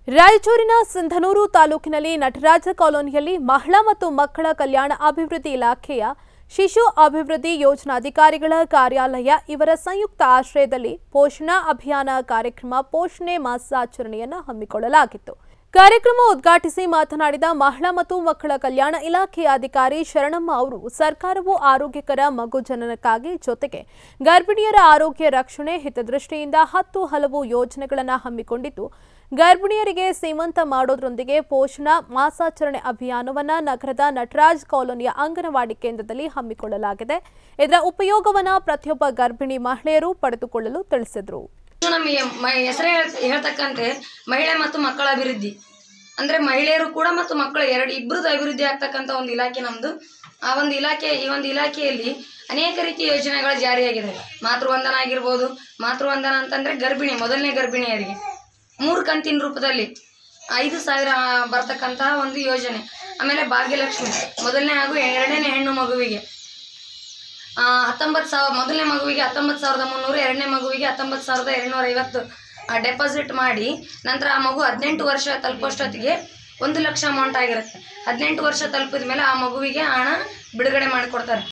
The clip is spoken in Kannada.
ರಾಯಚೂರಿನ ಸಿಂಧನೂರು ತಾಲೂಕಿನಲ್ಲಿ ನಟರಾಜ ಕಾಲೋನಿಯಲ್ಲಿ ಮಹಿಳಾ ಮತ್ತು ಮಕ್ಕಳ ಕಲ್ಯಾಣ ಅಭಿವೃದ್ಧಿ ಇಲಾಖೆಯ ಶಿಶು ಅಭಿವೃದ್ಧಿ ಯೋಜನಾಧಿಕಾರಿಗಳ ಕಾರ್ಯಾಲಯ ಇವರ ಸಂಯುಕ್ತ ಆಶ್ರಯದಲ್ಲಿ ಪೋಷಣಾ ಅಭಿಯಾನ ಕಾರ್ಯಕ್ರಮ ಪೋಷಣೆ ಮಾಸಾಚರಣೆಯನ್ನು ಹಮ್ಮಿಕೊಳ್ಳಲಾಗಿತ್ತು ಕಾರ್ಯಕ್ರಮ ಉದ್ಘಾಟಿಸಿ ಮಾತನಾಡಿದ ಮಹಿಳಾ ಮತ್ತು ಮಕ್ಕಳ ಕಲ್ಯಾಣ ಇಲಾಖೆಯ ಅಧಿಕಾರಿ ಶರಣಮ್ಮ ಅವರು ಸರ್ಕಾರವು ಆರೋಗ್ಯಕರ ಮಗು ಜನನಕ್ಕಾಗಿ ಜೊತೆಗೆ ಗರ್ಭಿಣಿಯರ ಆರೋಗ್ಯ ರಕ್ಷಣೆ ಹಿತದೃಷ್ಟಿಯಿಂದ ಹತ್ತು ಹಲವು ಯೋಜನೆಗಳನ್ನು ಹಮ್ಮಿಕೊಂಡಿದ್ದು ಗರ್ಭಿಣಿಯರಿಗೆ ಸೀಮಂತ ಮಾಡೋದ್ರೊಂದಿಗೆ ಪೋಷಣಾ ಮಾಸಾಚರಣೆ ಅಭಿಯಾನವನ್ನ ನಗರದ ನಟರಾಜ್ ಕಾಲೋನಿಯ ಅಂಗನವಾಡಿ ಕೇಂದ್ರದಲ್ಲಿ ಹಮ್ಮಿಕೊಳ್ಳಲಾಗಿದೆ ಇದರ ಉಪಯೋಗವನ್ನ ಪ್ರತಿಯೊಬ್ಬ ಗರ್ಭಿಣಿ ಮಹಿಳೆಯರು ಪಡೆದುಕೊಳ್ಳಲು ತಿಳಿಸಿದರು ಇದು ನಮಗೆ ಮ ಹೆಸರೇ ಹೇಳ್ತಕ್ಕಂತೆ ಮಹಿಳೆ ಮತ್ತು ಮಕ್ಕಳ ಅಭಿವೃದ್ಧಿ ಅಂದರೆ ಮಹಿಳೆಯರು ಕೂಡ ಮತ್ತು ಮಕ್ಕಳು ಎರಡು ಇಬ್ಬರದ್ದು ಅಭಿವೃದ್ಧಿ ಆಗ್ತಕ್ಕಂಥ ಒಂದು ಇಲಾಖೆ ನಮ್ಮದು ಆ ಒಂದು ಇಲಾಖೆ ಈ ಒಂದು ಇಲಾಖೆಯಲ್ಲಿ ಅನೇಕ ರೀತಿಯ ಯೋಜನೆಗಳು ಜಾರಿಯಾಗಿದೆ ಮಾತೃವಂದನ ಆಗಿರ್ಬೋದು ಮಾತೃವಂದನ ಅಂತಂದರೆ ಗರ್ಭಿಣಿ ಮೊದಲನೇ ಗರ್ಭಿಣಿಯರಿಗೆ ಮೂರು ಕಂತಿನ ರೂಪದಲ್ಲಿ ಐದು ಸಾವಿರ ಬರ್ತಕ್ಕಂತಹ ಒಂದು ಯೋಜನೆ ಆಮೇಲೆ ಭಾಗ್ಯಲಕ್ಷ್ಮಿ ಮೊದಲನೇ ಹಾಗೂ ಎರಡನೇ ಹೆಣ್ಣು ಮಗುವಿಗೆ ಹತ್ತೊಂಬತ್ತು ಸಾವಿರ ಮೊದಲನೇ ಮಗುವಿಗೆ ಹತ್ತೊಂಬತ್ತು ಸಾವಿರದ ಮುನ್ನೂರು ಎರಡನೇ ಮಗುವಿಗೆ ಹತ್ತೊಂಬತ್ತು ಸಾವಿರದ ಎರಡುನೂರ ಐವತ್ತು ಡೆಪಾಸಿಟ್ ಮಾಡಿ ನಂತರ ಆ ಮಗು ಹದಿನೆಂಟು ವರ್ಷ ತಲುಪೋಷ್ಟೊತ್ತಿಗೆ ಒಂದು ಲಕ್ಷ ಅಮೌಂಟ್ ಆಗಿರುತ್ತೆ ಹದಿನೆಂಟು ವರ್ಷ ತಲುಪಿದ ಮೇಲೆ ಆ ಮಗುವಿಗೆ ಹಣ ಬಿಡುಗಡೆ ಮಾಡಿಕೊಡ್ತಾರೆ